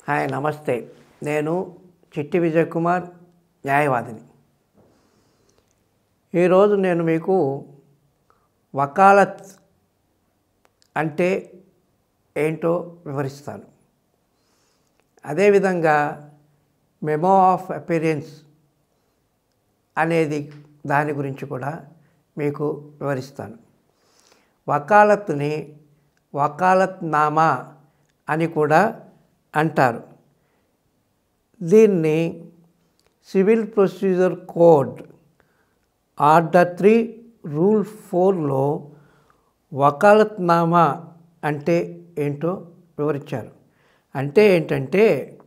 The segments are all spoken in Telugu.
హాయ్ నమస్తే నేను చిట్టి విజయ్ కుమార్ న్యాయవాదిని ఈరోజు నేను మీకు వకాలత్ అంటే ఏంటో వివరిస్తాను అదేవిధంగా మెమో ఆఫ్ అపీరియన్స్ అనేది దాని గురించి కూడా మీకు వివరిస్తాను వకాలత్ని వకాలత్ నామా అని కూడా అంటారు దీన్ని civil procedure code order three rule ఫోర్లో వకాలత్నామా అంటే ఏంటో వివరించారు అంటే ఏంటంటే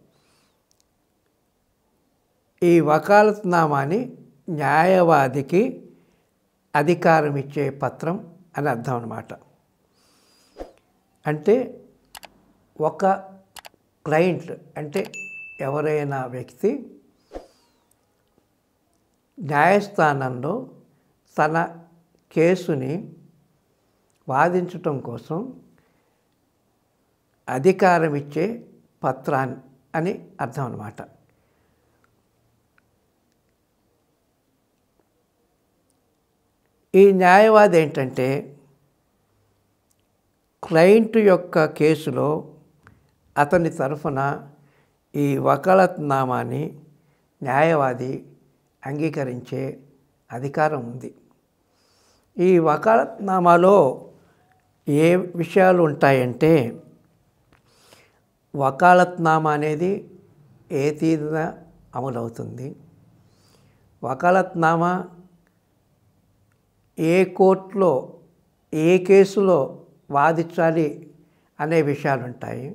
ఈ వకాలత్నామాని న్యాయవాదికి అధికారం ఇచ్చే పత్రం అని అర్థం అన్నమాట అంటే ఒక క్లయింట్ అంటే ఎవరైనా వ్యక్తి న్యాయస్థానంలో తన కేసుని వాదించటం కోసం అధికారం ఇచ్చే పత్రాన్ని అని అర్థం అన్నమాట ఈ న్యాయవాది ఏంటంటే క్లయింట్ యొక్క కేసులో అతని తరఫున ఈ వకాలత్నామాని న్యాయవాది అంగీకరించే అధికారం ఉంది ఈ వకాలత్నామాలో ఏ విషయాలు ఉంటాయంటే వకాలత్నామా అనేది ఏ తీరున అమలవుతుంది వకాలత్నామా ఏ కోర్టులో ఏ కేసులో వాదించాలి అనే విషయాలు ఉంటాయి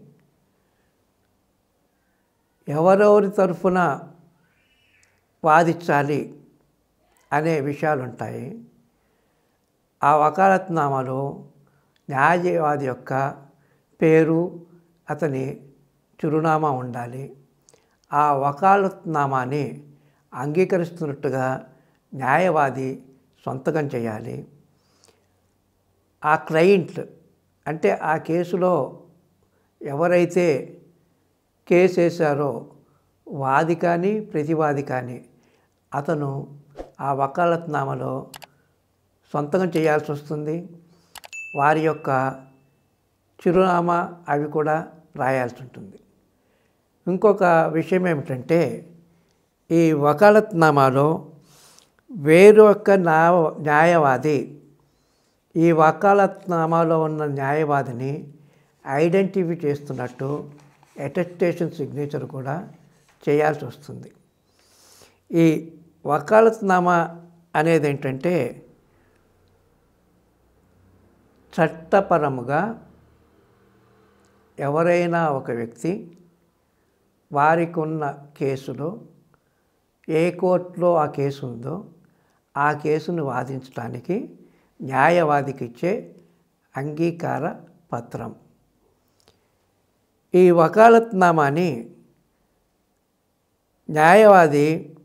ఎవరెవరి తరఫున వాదించాలి అనే విషయాలు ఉంటాయి ఆ వకాలత్నామాలో న్యాయవాది యొక్క పేరు అతని చిరునామా ఉండాలి ఆ వకాలత్నామాని అంగీకరిస్తున్నట్టుగా న్యాయవాది సొంతకం చేయాలి ఆ క్లయింట్ అంటే ఆ కేసులో ఎవరైతే కేసు వేశారో వాది కానీ ప్రతివాది కానీ అతను ఆ వకాలత్నామాలో సొంతకం చేయాల్సి వస్తుంది వారి యొక్క చిరునామా అవి కూడా రాయాల్సి ఉంటుంది ఇంకొక విషయం ఏమిటంటే ఈ వకాలత్నామాలో వేరు యొక్క న్యాయవాది ఈ వకాలత్నామాలో ఉన్న న్యాయవాదిని ఐడెంటిఫై చేస్తున్నట్టు అటెస్టేషన్ సిగ్నేచర్ కూడా చేయాల్సి వస్తుంది ఈ వకాలత్నామా అనేది ఏంటంటే చట్టపరముగా ఎవరైనా ఒక వ్యక్తి వారికి ఉన్న కేసులో ఏ కోర్టులో ఆ కేసు ఉందో ఆ కేసును వాదించడానికి న్యాయవాదికి ఇచ్చే అంగీకార పత్రం ఈ వకాలత్నామాని న్యాయవాది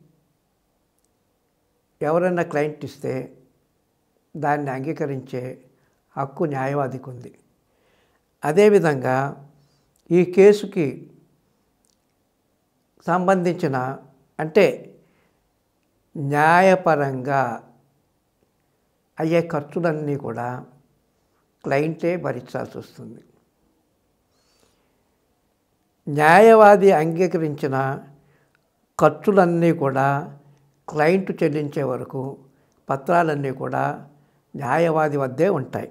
ఎవరైనా క్లయింట్ ఇస్తే దాన్ని అంగీకరించే హక్కు న్యాయవాదికి ఉంది అదేవిధంగా ఈ కేసుకి సంబంధించిన అంటే న్యాయపరంగా అయ్యే ఖర్చులన్నీ కూడా క్లయింటే భరించాల్సి వస్తుంది న్యాయవాది అంగీకరించిన ఖర్చులన్నీ కూడా క్లయింట్ చెల్లించే వరకు పత్రాలన్నీ కూడా న్యాయవాది వద్దే ఉంటాయి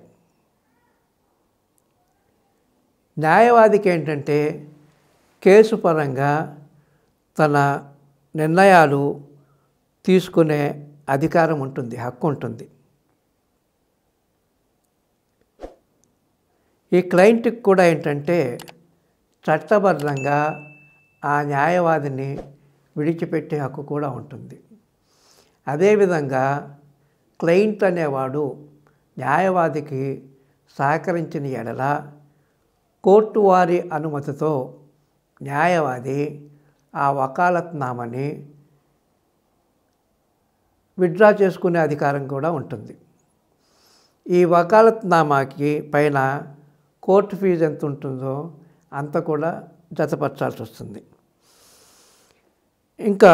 న్యాయవాదికి ఏంటంటే కేసు పరంగా తన నిర్ణయాలు తీసుకునే అధికారం ఉంటుంది హక్కు ఉంటుంది ఈ క్లయింట్కి కూడా ఏంటంటే చట్టబద్ధంగా ఆ న్యాయవాదిని విడిచిపెట్టే హక్కు కూడా ఉంటుంది అదేవిధంగా క్లయింట్ అనేవాడు న్యాయవాదికి సహకరించిన ఎడల కోర్టు వారి అనుమతితో న్యాయవాది ఆ వకాలత్నామాని విత్డ్రా చేసుకునే అధికారం కూడా ఉంటుంది ఈ వకాలత్నామాకి పైన కోర్టు ఫీజు ఎంత ఉంటుందో అంత కూడా జతపరచాల్సి వస్తుంది ఇంకా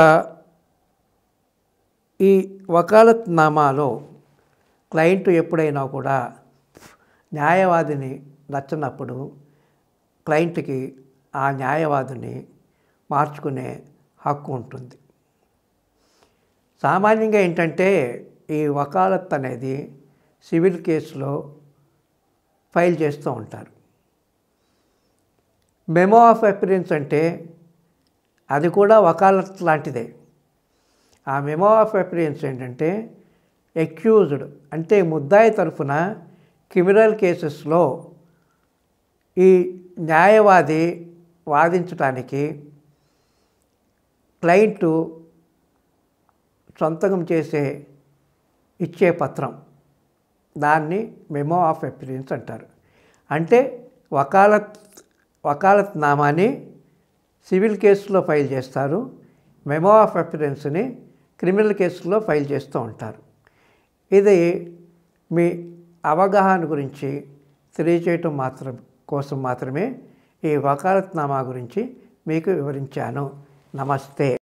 ఈ వకాలత్ నామాలో క్లయింట్ ఎప్పుడైనా కూడా న్యాయవాదిని నచ్చనప్పుడు క్లయింట్కి ఆ న్యాయవాదిని మార్చుకునే హక్కు ఉంటుంది సామాన్యంగా ఏంటంటే ఈ వకాలత్ అనేది సివిల్ కేసులో ఫైల్ చేస్తూ ఉంటారు మెమో ఆఫ్ అపిరెన్స్ అంటే అది కూడా వకాలత్ లాంటిదే ఆ మెమో ఆఫ్ అపిరెన్స్ ఏంటంటే ఎక్యూజ్డ్ అంటే ముద్దాయి తరఫున క్రిమినల్ కేసెస్లో ఈ న్యాయవాది వాదించడానికి క్లయింటు సొంతకం చేసే ఇచ్చే పత్రం దాన్ని మెమో ఆఫ్ ఎపిరియన్స్ అంటారు అంటే వకాలత్ వకాలత్ నామాని సివిల్ కేసులో ఫైల్ చేస్తారు మెమో ఆఫ్ ఎపిరెన్స్ని క్రిమినల్ కేసులో ఫైల్ చేస్తూ ఉంటారు ఇది మీ అవగాహన గురించి తెలియచేయటం మాత్రం కోసం మాత్రమే ఈ వకాలత్ నామా గురించి మీకు వివరించాను నమస్తే